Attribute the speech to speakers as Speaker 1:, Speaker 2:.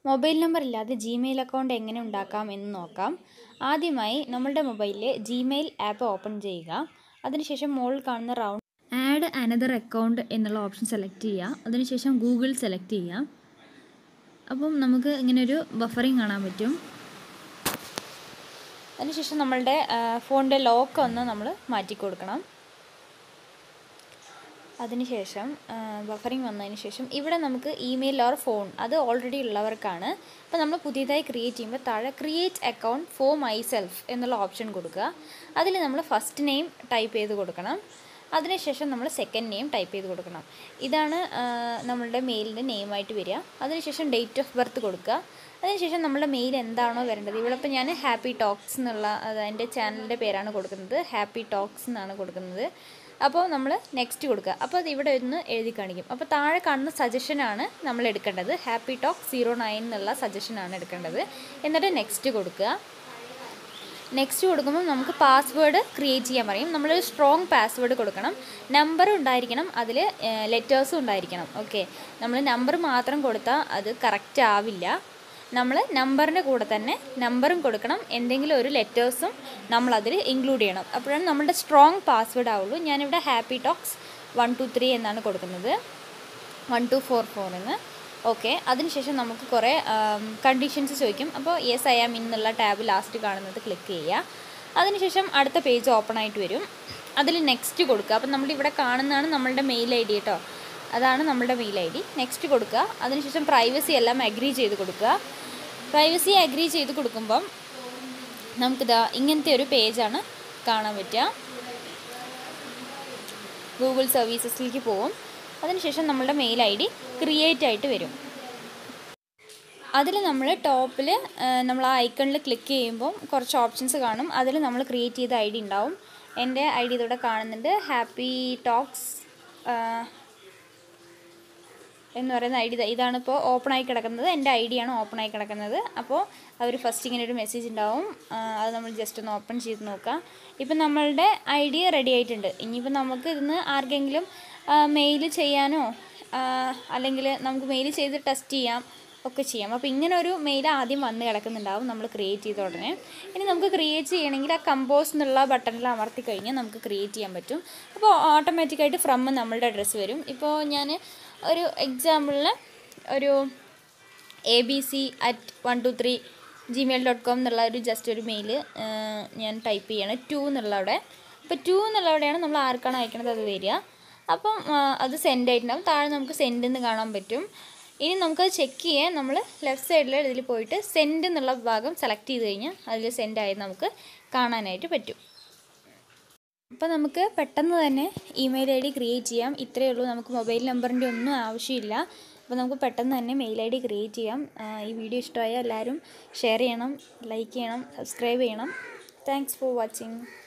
Speaker 1: mobile number ഇല്ലാതെ Gmail account എങ്ങനെ ഉണ്ടാക്കാം എന്ന് നോക്കാം ആദ്യമായി നമ്മളുടെ മൊബൈലിൽ ജിമെയിൽ ആപ്പ് ഓപ്പൺ ചെയ്യുക അതിനുശേഷം മുകളിൽ കാണുന്ന റൗണ്ട് ആഡ് അനദർ അക്കൗണ്ട് എന്നുള്ള ഓപ്ഷൻ സെലക്ട് ചെയ്യുക അതിനുശേഷം ഗൂഗിൾ സെലക്ട് ചെയ്യുക അപ്പം നമുക്ക് ഇങ്ങനെ ഒരു ബഫറിങ് കാണാൻ പറ്റും അതിനുശേഷം നമ്മളുടെ ഫോണിൻ്റെ ലോക്ക് ഒന്ന് നമ്മൾ മാറ്റി കൊടുക്കണം അതിനുശേഷം ബഫറിങ് വന്നതിന് ശേഷം ഇവിടെ നമുക്ക് ഇമെയിൽ ഓർ ഫോൺ അത് ഓൾറെഡി ഉള്ളവർക്കാണ് അപ്പോൾ നമ്മൾ പുതിയതായി ക്രിയേറ്റ് ചെയ്യുമ്പോൾ താഴെ create account for myself എന്നുള്ള ഓപ്ഷൻ കൊടുക്കുക അതിൽ നമ്മൾ ഫസ്റ്റ് നെയിം ടൈപ്പ് ചെയ്ത് കൊടുക്കണം അതിനുശേഷം നമ്മൾ സെക്കൻഡ് നെയിം ടൈപ്പ് ചെയ്ത് കൊടുക്കണം ഇതാണ് നമ്മളുടെ മെയിലിൻ്റെ നെയിമായിട്ട് വരിക അതിനുശേഷം ഡേറ്റ് ഓഫ് ബർത്ത് കൊടുക്കുക അതിനുശേഷം നമ്മുടെ മെയിൽ എന്താണോ വരേണ്ടത് ഇവിടെ ഇപ്പോൾ ഞാൻ ഹാപ്പി ടോക്സ് എന്നുള്ള അത് എൻ്റെ ചാനലിൻ്റെ പേരാണ് കൊടുക്കുന്നത് ഹാപ്പി ടോക്സ് എന്നാണ് കൊടുക്കുന്നത് അപ്പോൾ നമ്മൾ നെക്സ്റ്റ് കൊടുക്കുക അപ്പോൾ അത് ഇവിടെ ഒന്ന് എഴുതി കാണിക്കും അപ്പോൾ താഴെ കാണുന്ന സജഷനാണ് നമ്മൾ എടുക്കേണ്ടത് ഹാപ്പി ടോക്ക് സീറോ നയൻ എന്നുള്ള സജഷനാണ് എടുക്കേണ്ടത് എന്നിട്ട് നെക്സ്റ്റ് കൊടുക്കുക നെക്സ്റ്റ് കൊടുക്കുമ്പോൾ നമുക്ക് പാസ്വേഡ് ക്രിയേറ്റ് ചെയ്യാൻ പറയും നമ്മളൊരു സ്ട്രോങ് പാസ്വേഡ് കൊടുക്കണം നമ്പർ ഉണ്ടായിരിക്കണം അതിൽ ലെറ്റേഴ്സും ഉണ്ടായിരിക്കണം ഓക്കെ നമ്മൾ നമ്പർ മാത്രം കൊടുത്താൽ അത് കറക്റ്റ് ആവില്ല നമ്മൾ നമ്പറിൻ്റെ കൂടെ തന്നെ നമ്പറും കൊടുക്കണം എന്തെങ്കിലും ഒരു ലെറ്റേഴ്സും നമ്മളതിൽ ഇൻക്ലൂഡ് ചെയ്യണം അപ്പോഴാണ് നമ്മുടെ സ്ട്രോങ് പാസ്വേഡ് ആവുള്ളൂ ഞാനിവിടെ happy talks one two three എന്നാണ് കൊടുക്കുന്നത് വൺ ടു ഫോർ ഫോർ എന്ന് ഓക്കെ അതിനുശേഷം നമുക്ക് കുറേ കണ്ടീഷൻസ് ചോദിക്കും അപ്പോൾ യെസ് ഐ ആം എന്നുള്ള ടാബ് ലാസ്റ്റ് കാണുന്നത് ക്ലിക്ക് ചെയ്യുക അതിനുശേഷം അടുത്ത പേജ് ഓപ്പൺ ആയിട്ട് വരും അതിൽ നെക്സ്റ്റ് കൊടുക്കുക അപ്പം നമ്മളിവിടെ കാണുന്നതാണ് നമ്മളുടെ മെയിൽ ഐ ഡി കേട്ടോ അതാണ് നമ്മളുടെ മെയിൽ ഐ ഡി നെക്സ്റ്റ് കൊടുക്കുക അതിനുശേഷം പ്രൈവസി എല്ലാം അഗ്രി ചെയ്ത് കൊടുക്കുക പ്രൈവസി അഗ്രി ചെയ്ത് കൊടുക്കുമ്പം നമുക്കിതാ ഇങ്ങനത്തെ ഒരു പേജാണ് കാണാൻ പറ്റുക ഗൂഗിൾ സർവീസസിലേക്ക് പോവും അതിനുശേഷം നമ്മളുടെ മെയിൽ ഐ ഡി ക്രിയേറ്റ് ആയിട്ട് വരും അതിൽ നമ്മൾ ടോപ്പിൽ നമ്മൾ ആ ഐക്കണിൽ ക്ലിക്ക് ചെയ്യുമ്പോൾ കുറച്ച് ഓപ്ഷൻസ് കാണും അതിൽ നമ്മൾ ക്രിയേറ്റ് ചെയ്ത ഐ ഡി ഉണ്ടാവും എൻ്റെ ഐ ഡി ഇതിവിടെ കാണുന്നുണ്ട് ഹാപ്പി ടോക്സ് എന്ന് പറയുന്ന ഐ ഡി ഇതാണ് ഇപ്പോൾ ഓപ്പൺ ആയി കിടക്കുന്നത് എൻ്റെ ഐ ഡിയാണ് ഓപ്പൺ ആയി കിടക്കുന്നത് അപ്പോൾ അവർ ഫസ്റ്റ് ഇങ്ങനെ ഒരു മെസ്സേജ് ഉണ്ടാവും അത് നമ്മൾ ജസ്റ്റ് ഒന്ന് ഓപ്പൺ ചെയ്ത് നോക്കാം ഇപ്പം നമ്മളുടെ ഐ ഡി റെഡി ആയിട്ടുണ്ട് ഇനിയിപ്പോൾ നമുക്ക് ഇതിന്ന് ആർക്കെങ്കിലും മെയിൽ ചെയ്യാനോ അല്ലെങ്കിൽ നമുക്ക് മെയിൽ ചെയ്ത് ടെസ്റ്റ് ചെയ്യാം ഒക്കെ ചെയ്യാം അപ്പോൾ ഇങ്ങനെ ഒരു മെയിൽ ആദ്യം വന്ന് കിടക്കുന്നുണ്ടാവും നമ്മൾ ക്രിയേറ്റ് ചെയ്ത ഉടനെ ഇനി നമുക്ക് ക്രിയേറ്റ് ചെയ്യണമെങ്കിൽ ആ കമ്പോസ് എന്നുള്ള ബട്ടണിൽ അമർത്തി കഴിഞ്ഞാൽ നമുക്ക് ക്രിയേറ്റ് ചെയ്യാൻ പറ്റും അപ്പോൾ ഓട്ടോമാറ്റിക്കായിട്ട് ഫ്രം നമ്മളുടെ അഡ്രസ്സ് വരും ഇപ്പോൾ ഞാൻ ഒരു എക്സാമ്പിളിന് ഒരു A B C at one two three Gmail dot com എന്നുള്ള ഒരു ജസ്റ്റ് ഒരു മെയിൽ ഞാൻ ടൈപ്പ് ചെയ്യണം ടു എന്നുള്ളവിടെ അപ്പോൾ ടു എന്നുള്ളവിടെയാണ് നമ്മൾ ആർക്കാണ് അയക്കണത് അത് വരിക അപ്പം അത് സെൻഡ് ആയിട്ടുണ്ടാവും താഴെ നമുക്ക് സെൻഡ് എന്ന് കാണാൻ പറ്റും ഇനി നമുക്കത് ചെക്ക് ചെയ്യാൻ നമ്മൾ ലെഫ്റ്റ് സൈഡിൽ ഇതിൽ പോയിട്ട് സെൻഡ് എന്നുള്ള ഭാഗം സെലക്ട് ചെയ്ത് കഴിഞ്ഞാൽ അതിൽ സെൻഡ് ആയത് നമുക്ക് കാണാനായിട്ട് പറ്റും അപ്പോൾ നമുക്ക് പെട്ടെന്ന് തന്നെ ഇമെയിൽ ഐ ഡി ക്രിയേറ്റ് ചെയ്യാം ഇത്രയേ ഉള്ളൂ നമുക്ക് മൊബൈൽ നമ്പറിൻ്റെ ഒന്നും ആവശ്യമില്ല അപ്പോൾ നമുക്ക് പെട്ടെന്ന് തന്നെ മെയിൽ ഐ ഡി ക്രിയേറ്റ് ചെയ്യാം ഈ വീഡിയോ ഇഷ്ടമായ എല്ലാവരും ഷെയർ ചെയ്യണം ലൈക്ക് ചെയ്യണം സബ്സ്ക്രൈബ് ചെയ്യണം താങ്ക്സ് ഫോർ വാച്ചിങ്